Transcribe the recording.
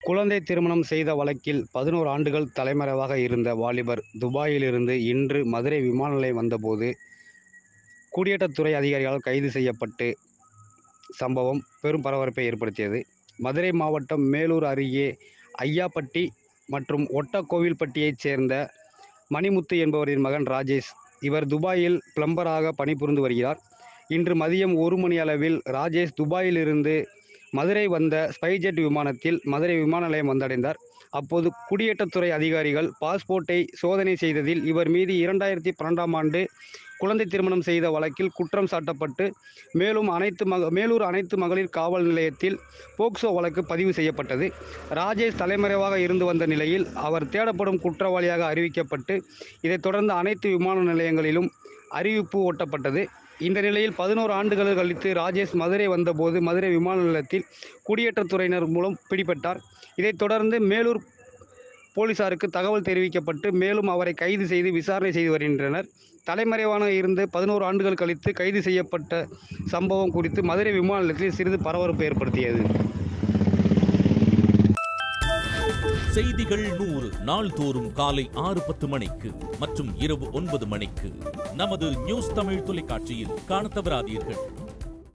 குழந்தை திருமணம் செய்த வழக்கில் பதினோரு ஆண்டுகள் தலைமறைவாக இருந்த வாலிபர் துபாயிலிருந்து இன்று மதுரை விமான நிலையம் வந்தபோது குடியேற்றத்துறை அதிகாரிகளால் கைது செய்யப்பட்டு சம்பவம் பெரும் பரபரப்பை ஏற்படுத்தியது மதுரை மாவட்டம் மேலூர் அருகே ஐயாப்பட்டி மற்றும் ஒட்டக்கோவில்பட்டியைச் சேர்ந்த மணிமுத்து என்பவரின் மகன் ராஜேஷ் இவர் துபாயில் பிளம்பராக பணிபுரிந்து வருகிறார் இன்று மதியம் ஒரு மணி அளவில் ராஜேஷ் துபாயிலிருந்து மதுரை வந்த ஸ்பைஜெட் விமானத்தில் மதுரை விமான நிலையம் வந்தடைந்தார் அப்போது குடியேற்றத்துறை அதிகாரிகள் பாஸ்போர்ட்டை சோதனை செய்ததில் இவர் மீது இரண்டாயிரத்தி பன்னெண்டாம் ஆண்டு குழந்தை திருமணம் செய்த வழக்கில் குற்றம் சாட்டப்பட்டு மேலும் அனைத்து மக மேலூர் அனைத்து மகளிர் காவல் நிலையத்தில் போக்சோ வழக்கு பதிவு செய்யப்பட்டது ராஜேஷ் தலைமறைவாக இருந்து வந்த நிலையில் அவர் தேடப்படும் குற்றவாளியாக அறிவிக்கப்பட்டு இதைத் தொடர்ந்து அனைத்து விமான நிலையங்களிலும் அறிவிப்பு ஒட்டப்பட்டது இந்த நிலையில் பதினோரு ஆண்டுகள் கழித்து ராஜேஷ் மதுரை வந்தபோது மதுரை விமான நிலையத்தில் குடியேற்றத்துறையினர் மூலம் பிடிபட்டார் இதைத் தொடர்ந்து மேலூர் போலீசாருக்கு தகவல் தெரிவிக்கப்பட்டு மேலும் அவரை கைது செய்து விசாரணை செய்து வருகின்றனர் தலைமறைவான இருந்து பதினோரு ஆண்டுகள் கழித்து கைது செய்யப்பட்ட சம்பவம் குறித்து மதுரை விமான நிலையத்தில் சிறிது பரபரப்பு ஏற்படுத்தியது செய்திகள் நூறு நாள்தோறும் காலை ஆறு பத்து மணிக்கு மற்றும் இரவு ஒன்பது மணிக்கு நமது நியூஸ் தமிழ் தொலைக்காட்சியில் காணத் தவறாதீர்கள்